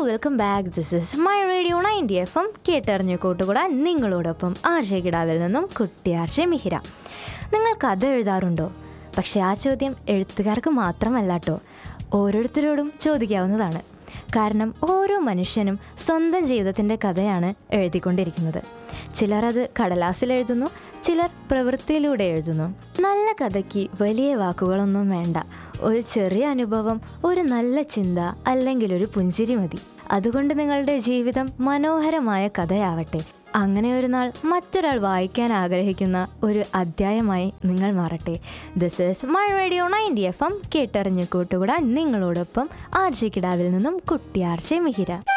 welcome back this is my radio ninety F M കേട്ടറിഞ്ഞു കൂട്ടുകൂടാൻ നിങ്ങളോടൊപ്പം ആർഷ കിടാവിൽ നിന്നും കുട്ടി ആർഷ മിഹിര നിങ്ങൾ കഥ എഴുതാറുണ്ടോ പക്ഷേ ആ ചോദ്യം എഴുത്തുകാർക്ക് മാത്രമല്ല കേട്ടോ ഓരോരുത്തരോടും ചോദിക്കാവുന്നതാണ് കാരണം ഓരോ മനുഷ്യനും സ്വന്തം ജീവിതത്തിൻ്റെ കഥയാണ് എഴുതിക്കൊണ്ടിരിക്കുന്നത് ചിലർ അത് കടലാസിൽ എഴുതുന്നു ചിലർ പ്രവൃത്തിയിലൂടെ എഴുതുന്നു നല്ല കഥയ്ക്ക് വലിയ വാക്കുകളൊന്നും വേണ്ട ഒരു ചെറിയ അനുഭവം ഒരു നല്ല ചിന്ത അല്ലെങ്കിൽ ഒരു പുഞ്ചിരി മതി അതുകൊണ്ട് നിങ്ങളുടെ ജീവിതം മനോഹരമായ കഥയാവട്ടെ അങ്ങനെ ഒരു നാൾ മറ്റൊരാൾ വായിക്കാൻ ആഗ്രഹിക്കുന്ന ഒരു അധ്യായമായി നിങ്ങൾ മാറട്ടെ this is my radio ninety F M കേട്ടറിഞ്ഞു കൂട്ടുകൂടാൻ നിങ്ങളോടൊപ്പം ആർജി കിടാവിൽ നിന്നും കുട്ടി ആർജി മിഹിര